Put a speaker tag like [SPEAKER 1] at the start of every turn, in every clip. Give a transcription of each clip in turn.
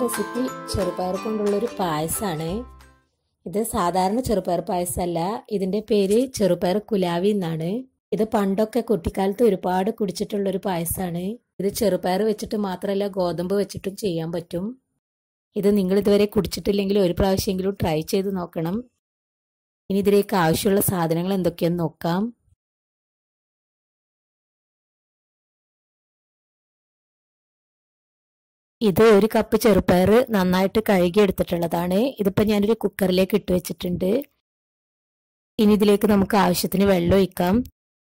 [SPEAKER 1] recipe ചെറുപയർ കൊണ്ടുള്ളൊരു പായസമാണ് ഇത് സാധാരണ ചെറുപയർ പായസമല്ല ഇതിന്റെ പേര് ചെറുപയർ കുലാവി എന്നാണ് ഇത് പണ്ടൊക്കെ കുട്ടിക്കാലത്ത് ഒരുപാട് കുടിച്ചിട്ടുള്ളൊരു പായസമാണ് ഇത് ചെറുപയർ വെച്ചിട്ട് മാത്രമല്ല ഗോതമ്പ് വെച്ചിട്ടും ചെയ്യാൻ പറ്റും ഇത് നിങ്ങൾ ഇതുവരെ കുടിച്ചിട്ടില്ലെങ്കിൽ ഒരു പ്രാവശ്യമെങ്കിലും ട്രൈ ചെയ്ത് നോക്കണം ഇനി ഇതിലേക്ക് ആവശ്യമുള്ള സാധനങ്ങൾ എന്തൊക്കെയെന്ന് നോക്കാം ഇത് ഒരു കപ്പ് ചെറുപയർ നന്നായിട്ട് കഴുകി എടുത്തിട്ടുള്ളതാണ് ഇതിപ്പോൾ ഞാനൊരു കുക്കറിലേക്ക് ഇട്ട് വെച്ചിട്ടുണ്ട് ഇനി ഇതിലേക്ക് നമുക്ക് ആവശ്യത്തിന് വെള്ളം ഒഴിക്കാം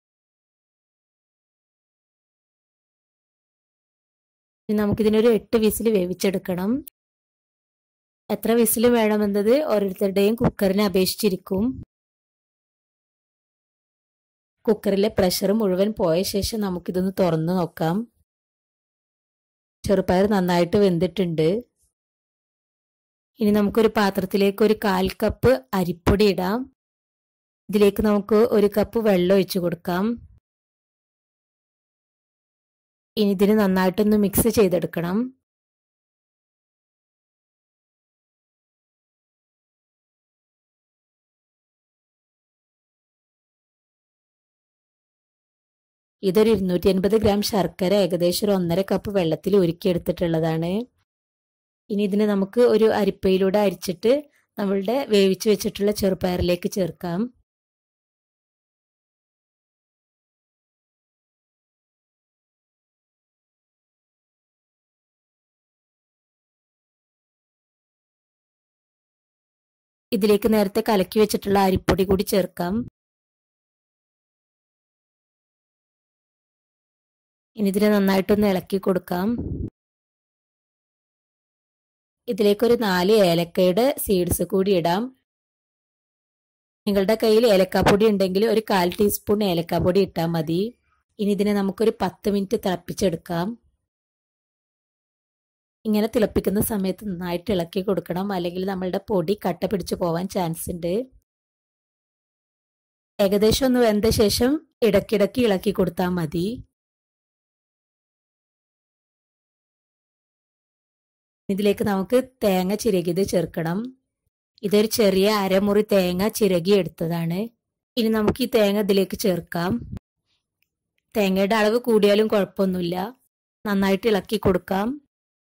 [SPEAKER 1] ഇനി നമുക്കിതിനൊരു എട്ട് വിസിൽ വേവിച്ചെടുക്കണം എത്ര വിസിൽ വേണമെന്നത് ഓരോരുത്തരുടെയും കുക്കറിനെ അപേക്ഷിച്ചിരിക്കും കുക്കറിലെ പ്രഷർ മുഴുവൻ പോയ ശേഷം നമുക്കിതൊന്ന് തുറന്നു നോക്കാം ചെറുപയർ നന്നായിട്ട് വെന്തിട്ടുണ്ട് ഇനി നമുക്കൊരു പാത്രത്തിലേക്ക് ഒരു കാൽ കപ്പ് അരിപ്പൊടി ഇടാം ഇതിലേക്ക് നമുക്ക് ഒരു കപ്പ് വെള്ളം ഒഴിച്ചു കൊടുക്കാം ഇനി ഇതിന് നന്നായിട്ടൊന്ന് മിക്സ് ചെയ്തെടുക്കണം ഇതൊരു ഇരുന്നൂറ്റി അൻപത് ഗ്രാം ശർക്കര ഏകദേശം ഒരു ഒന്നര കപ്പ് വെള്ളത്തിൽ ഉരുക്കിയെടുത്തിട്ടുള്ളതാണ് ഇനി ഇതിനെ നമുക്ക് ഒരു അരിപ്പയിലൂടെ അരിച്ചിട്ട് നമ്മളുടെ വേവിച്ച് വെച്ചിട്ടുള്ള ചെറുപയറിലേക്ക് ചേർക്കാം ഇതിലേക്ക് നേരത്തെ കലക്കി വെച്ചിട്ടുള്ള അരിപ്പൊടി കൂടി ചേർക്കാം ഇനി ഇതിനെ നന്നായിട്ടൊന്ന് ഇളക്കി കൊടുക്കാം ഇതിലേക്കൊരു നാല് ഏലക്കയുടെ സീഡ്സ് കൂടി ഇടാം നിങ്ങളുടെ കയ്യിൽ ഏലക്കാപ്പൊടി ഉണ്ടെങ്കിൽ ഒരു കാൽ ടീസ്പൂൺ ഏലക്കാപ്പൊടി ഇട്ടാൽ മതി ഇനി ഇതിനെ നമുക്കൊരു പത്ത് മിനിറ്റ് തിളപ്പിച്ചെടുക്കാം ഇങ്ങനെ തിളപ്പിക്കുന്ന സമയത്ത് നന്നായിട്ട് ഇളക്കി കൊടുക്കണം അല്ലെങ്കിൽ നമ്മളുടെ പൊടി കട്ട പിടിച്ചു പോവാൻ ചാൻസ് ഉണ്ട് ഏകദേശം ഒന്ന് വെന്ത ശേഷം ഇടയ്ക്കിടയ്ക്ക് ഇളക്കി കൊടുത്താൽ മതി ഇതിലേക്ക് നമുക്ക് തേങ്ങ ചിരകിയത് ചേർക്കണം ഇതൊരു ചെറിയ അരമുറി തേങ്ങ ചിരകി എടുത്തതാണ് ഇനി നമുക്ക് ഈ തേങ്ങ ഇതിലേക്ക് ചേർക്കാം തേങ്ങയുടെ അളവ് കൂടിയാലും കുഴപ്പമൊന്നുമില്ല നന്നായിട്ട് ഇളക്കി കൊടുക്കാം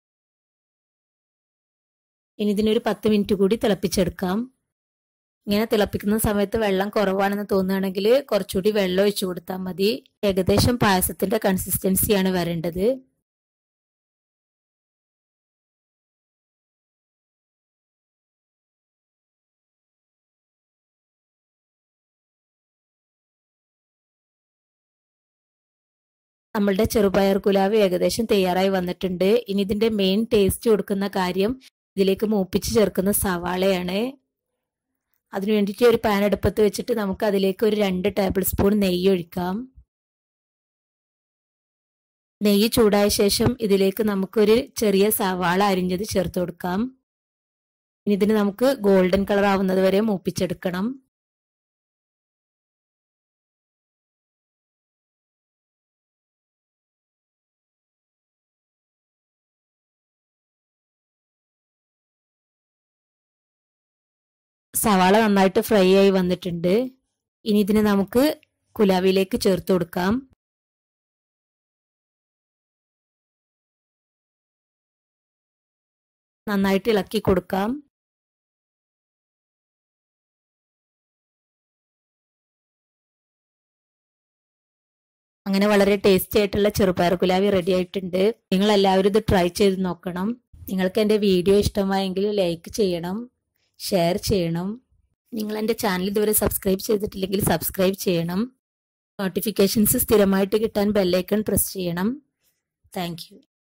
[SPEAKER 1] ഇനി ഇതിനൊരു പത്ത് മിനിറ്റ് കൂടി തിളപ്പിച്ചെടുക്കാം ഇങ്ങനെ തിളപ്പിക്കുന്ന സമയത്ത് വെള്ളം കുറവാണെന്ന് തോന്നുകയാണെങ്കിൽ കുറച്ചുകൂടി വെള്ളം ഒഴിച്ചു കൊടുത്താൽ മതി ഏകദേശം പായസത്തിന്റെ കൺസിസ്റ്റൻസിയാണ് വരേണ്ടത് നമ്മളുടെ ചെറുപയർ കുലാവ് ഏകദേശം തയ്യാറായി വന്നിട്ടുണ്ട് ഇനി ഇതിന്റെ മെയിൻ ടേസ്റ്റ് കൊടുക്കുന്ന കാര്യം ഇതിലേക്ക് മൂപ്പിച്ച് ചേർക്കുന്ന സവാളയാണ് അതിനു വേണ്ടിയിട്ട് ഒരു പാൻ അടുപ്പത്ത് വെച്ചിട്ട് നമുക്ക് അതിലേക്ക് ഒരു രണ്ട് ടേബിൾ സ്പൂൺ നെയ്യ് ഒഴിക്കാം നെയ്യ് ചൂടായ ശേഷം ഇതിലേക്ക് നമുക്കൊരു ചെറിയ സവാള അരിഞ്ഞത് ചേർത്ത് കൊടുക്കാം ഇനി ഇതിന് നമുക്ക് ഗോൾഡൻ കളർ ആവുന്നത് വരെ മൂപ്പിച്ചെടുക്കണം സവാള നന്നായിട്ട് ഫ്രൈ ആയി വന്നിട്ടുണ്ട് ഇനി ഇതിനെ നമുക്ക് കുലാവിലേക്ക് ചേർത്ത് കൊടുക്കാം നന്നായിട്ട് ഇളക്കി കൊടുക്കാം അങ്ങനെ വളരെ ടേസ്റ്റി ആയിട്ടുള്ള ചെറുപയർ കുലാവി റെഡി ആയിട്ടുണ്ട് നിങ്ങൾ എല്ലാവരും ഇത് ട്രൈ ചെയ്ത് നോക്കണം നിങ്ങൾക്ക് എൻ്റെ വീഡിയോ ഇഷ്ടമായെങ്കിൽ ലൈക്ക് ചെയ്യണം ഷെയർ ചെയ്യണം നിങ്ങൾ എൻ്റെ ചാനൽ ഇതുവരെ സബ്സ്ക്രൈബ് ചെയ്തിട്ടില്ലെങ്കിൽ സബ്സ്ക്രൈബ് ചെയ്യണം നോട്ടിഫിക്കേഷൻസ് സ്ഥിരമായിട്ട് കിട്ടാൻ ബെല്ലൈക്കൺ പ്രസ് ചെയ്യണം താങ്ക്